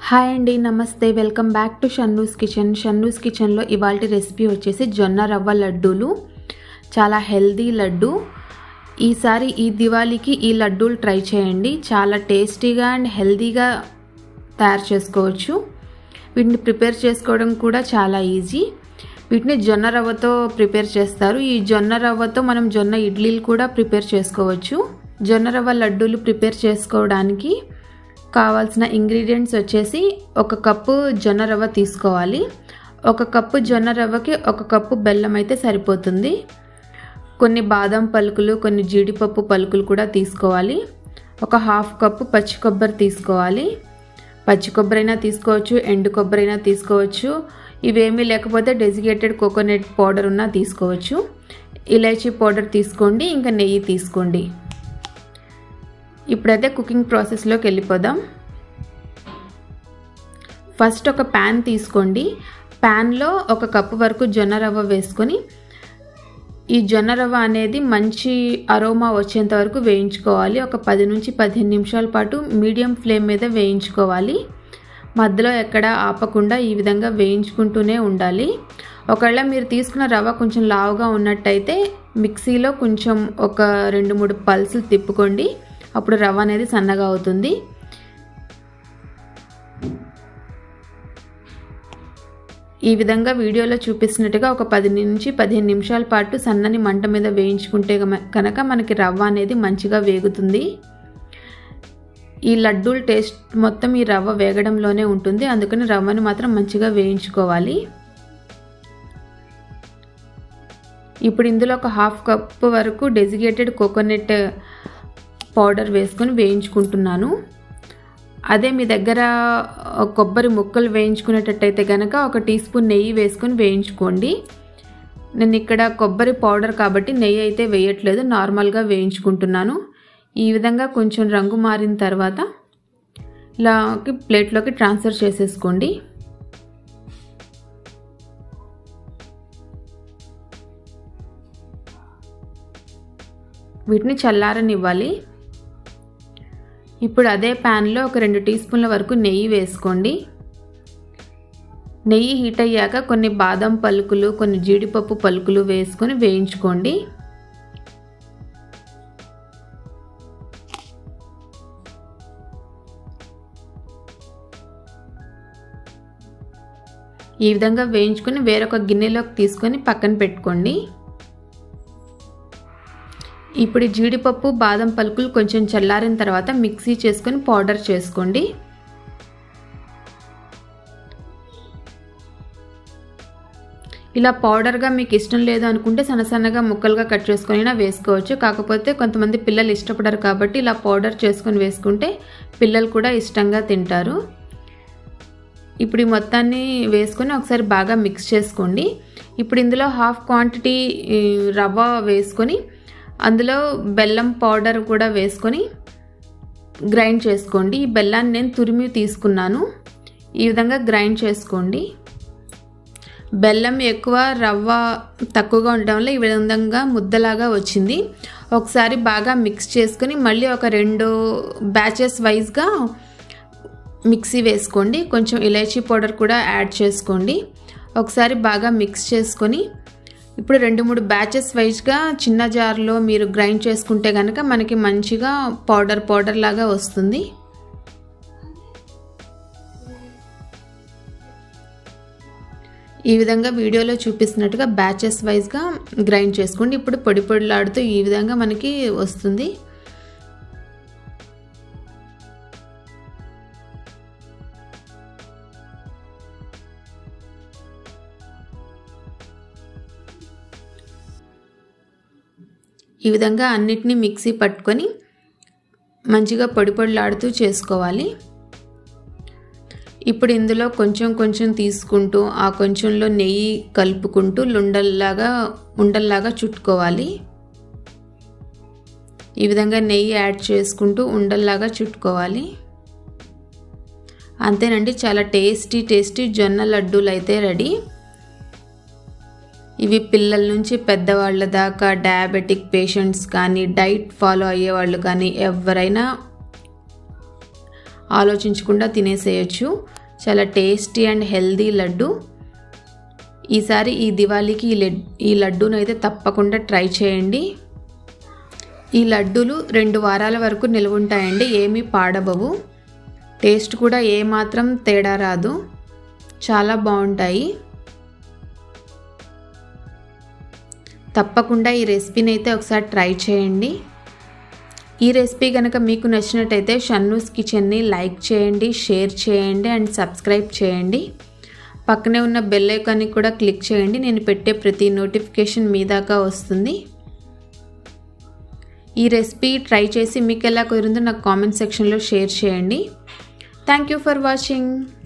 hi అండి నమస్తే welcome back to Shannu's kitchen షన్నూస్ కిచెన్లో ఇవాళ రెసిపీ వచ్చేసి జొన్న రవ్వ లడ్డూలు చాలా హెల్దీ లడ్డు ఈసారి ఈ దివాళీకి ఈ లడ్డూలు ట్రై చేయండి చాలా టేస్టీగా అండ్ హెల్దీగా తయారు చేసుకోవచ్చు వీటిని ప్రిపేర్ చేసుకోవడం కూడా చాలా ఈజీ వీటిని జొన్న రవ్వతో ప్రిపేర్ చేస్తారు ఈ జొన్న రవ్వతో మనం జొన్న ఇడ్లీలు కూడా ప్రిపేర్ చేసుకోవచ్చు జొన్న రవ్వ లడ్డూలు ప్రిపేర్ చేసుకోవడానికి కావాల్సిన ఇంగ్రీడియంట్స్ వచ్చేసి ఒక కప్పు జొన్న రవ్వ తీసుకోవాలి ఒక కప్పు జొన్న రవ్వకి ఒక కప్పు బెల్లం అయితే సరిపోతుంది కొన్ని బాదం పలుకులు కొన్ని జీడిపప్పు పలుకులు కూడా తీసుకోవాలి ఒక హాఫ్ కప్పు పచ్చి కొబ్బరి తీసుకోవాలి పచ్చి కొబ్బరి అయినా తీసుకోవచ్చు ఎండు కొబ్బరి అయినా తీసుకోవచ్చు ఇవేమీ లేకపోతే డెసిగేటెడ్ కోకోనట్ పౌడర్ ఉన్నా తీసుకోవచ్చు ఇలాచీ పౌడర్ తీసుకోండి ఇంకా నెయ్యి తీసుకోండి ఇప్పుడైతే కుకింగ్ ప్రాసెస్లోకి వెళ్ళిపోదాం ఫస్ట్ ఒక ప్యాన్ తీసుకోండి ప్యాన్లో ఒక కప్పు వరకు జొన్న రవ్వ వేసుకొని ఈ జొన్న రవ్వ అనేది మంచి అరోమా వచ్చేంత వరకు వేయించుకోవాలి ఒక పది నుంచి పదిహేను నిమిషాల పాటు మీడియం ఫ్లేమ్ మీద వేయించుకోవాలి మధ్యలో ఎక్కడ ఆపకుండా ఈ విధంగా వేయించుకుంటూనే ఉండాలి ఒకవేళ మీరు తీసుకున్న రవ్వ కొంచెం లావుగా ఉన్నట్టయితే మిక్సీలో కొంచెం ఒక రెండు మూడు పల్సులు తిప్పుకోండి అప్పుడు రవ్వ అనేది సన్నగా అవుతుంది ఈ విధంగా వీడియోలో చూపిస్తున్నట్టుగా ఒక పది నుంచి పదిహేను నిమిషాల పాటు సన్నని మంట మీద వేయించుకుంటే కనుక మనకి రవ్వ అనేది మంచిగా వేగుతుంది ఈ లడ్డూల టేస్ట్ మొత్తం ఈ రవ్వ వేగడంలోనే ఉంటుంది అందుకని రవ్వని మాత్రం మంచిగా వేయించుకోవాలి ఇప్పుడు ఇందులో ఒక హాఫ్ కప్ వరకు డెసిగేటెడ్ కోకోనట్ పౌడర్ వేసుకొని వేయించుకుంటున్నాను అదే మీ దగ్గర కొబ్బరి ముక్కలు వేయించుకునేటట్టయితే కనుక ఒక టీ స్పూన్ నెయ్యి వేసుకొని వేయించుకోండి నేను ఇక్కడ కొబ్బరి పౌడర్ కాబట్టి నెయ్యి అయితే వేయట్లేదు నార్మల్గా వేయించుకుంటున్నాను ఈ విధంగా కొంచెం రంగు మారిన తర్వాత ఇలాకి ప్లేట్లోకి ట్రాన్స్ఫర్ చేసేసుకోండి వీటిని చల్లారనివ్వాలి ఇప్పుడు అదే ప్యాన్లో ఒక రెండు టీ స్పూన్ల వరకు నెయ్యి వేసుకోండి నెయ్యి హీట్ అయ్యాక కొన్ని బాదం పలుకులు కొన్ని జీడిపప్పు పలుకులు వేసుకొని వేయించుకోండి ఈ విధంగా వేయించుకొని వేరొక గిన్నెలోకి తీసుకొని పక్కన పెట్టుకోండి ఇప్పుడు జీడిపప్పు బాదం పలుకులు కొంచెం చల్లారిన తర్వాత మిక్సీ చేసుకొని పౌడర్ చేసుకోండి ఇలా పౌడర్గా మీకు ఇష్టం లేదు అనుకుంటే సన్న సన్నగా ముక్కలుగా కట్ చేసుకొని వేసుకోవచ్చు కాకపోతే కొంతమంది పిల్లలు ఇష్టపడరు కాబట్టి ఇలా పౌడర్ చేసుకొని వేసుకుంటే పిల్లలు కూడా ఇష్టంగా తింటారు ఇప్పుడు ఈ మొత్తాన్ని వేసుకొని ఒకసారి బాగా మిక్స్ చేసుకోండి ఇప్పుడు ఇందులో హాఫ్ క్వాంటిటీ రవ్వ వేసుకొని అందులో బెల్లం పౌడర్ కూడా వేసుకొని గ్రైండ్ చేసుకోండి ఈ బెల్లాన్ని నేను తురిమి తీసుకున్నాను ఈ విధంగా గ్రైండ్ చేసుకోండి బెల్లం ఎక్కువ రవ్వ తక్కువగా ఉండడం వల్ల ఈ విధంగా ముద్దలాగా వచ్చింది ఒకసారి బాగా మిక్స్ చేసుకొని మళ్ళీ ఒక రెండు బ్యాచెస్ వైజ్గా మిక్సీ వేసుకోండి కొంచెం ఇలాచీ పౌడర్ కూడా యాడ్ చేసుకోండి ఒకసారి బాగా మిక్స్ చేసుకొని ఇప్పుడు రెండు మూడు బ్యాచెస్ వైజ్గా చిన్న జార్లో మీరు గ్రైండ్ చేసుకుంటే కనుక మనకి మంచిగా పౌడర్ పౌడర్ లాగా వస్తుంది ఈ విధంగా వీడియోలో చూపిస్తున్నట్టుగా బ్యాచెస్ వైజ్గా గ్రైండ్ చేసుకోండి ఇప్పుడు పొడి పొడిలాడుతూ ఈ విధంగా మనకి వస్తుంది ఈ విధంగా అన్నిటినీ మిక్సీ పట్టుకొని మంచిగా పొడి పొడిలాడుతూ చేసుకోవాలి ఇప్పుడు ఇందులో కొంచెం కొంచెం తీసుకుంటూ ఆ కొంచెంలో నెయ్యి కలుపుకుంటూ లుండల్లాగా ఉండల్లాగా చుట్టుకోవాలి ఈ విధంగా నెయ్యి యాడ్ చేసుకుంటూ ఉండల్లాగా చుట్టుకోవాలి అంతేనండి చాలా టేస్టీ టేస్టీ జొన్న లడ్డూలు అయితే రెడీ ఇవి పిల్లల నుంచి పెద్దవాళ్ళ దాకా డయాబెటిక్ పేషెంట్స్ కానీ డైట్ ఫాలో అయ్యేవాళ్ళు కానీ ఎవరైనా ఆలోచించకుండా తినేసేయచ్చు చాలా టేస్టీ అండ్ హెల్దీ లడ్డు ఈసారి ఈ దివాళీకి ఈ లడ్ ఈ లడ్డూను అయితే తప్పకుండా ట్రై చేయండి ఈ లడ్డూలు రెండు వారాల వరకు నిల్వ ఉంటాయండి ఏమీ పాడబవు టేస్ట్ కూడా ఏమాత్రం తేడా రాదు చాలా బాగుంటాయి తప్పకుండా ఈ రెసిపీని అయితే ఒకసారి ట్రై చేయండి ఈ రెసిపీ కనుక మీకు నచ్చినట్టయితే షన్నూస్ కిచెన్ని లైక్ చేయండి షేర్ చేయండి అండ్ సబ్స్క్రైబ్ చేయండి పక్కనే ఉన్న బెల్ ఐకాన్ని కూడా క్లిక్ చేయండి నేను పెట్టే ప్రతి నోటిఫికేషన్ మీ దాకా వస్తుంది ఈ రెసిపీ ట్రై చేసి మీకు ఎలా కుదిరిందో నాకు కామెంట్ సెక్షన్లో షేర్ చేయండి థ్యాంక్ యూ ఫర్ వాచింగ్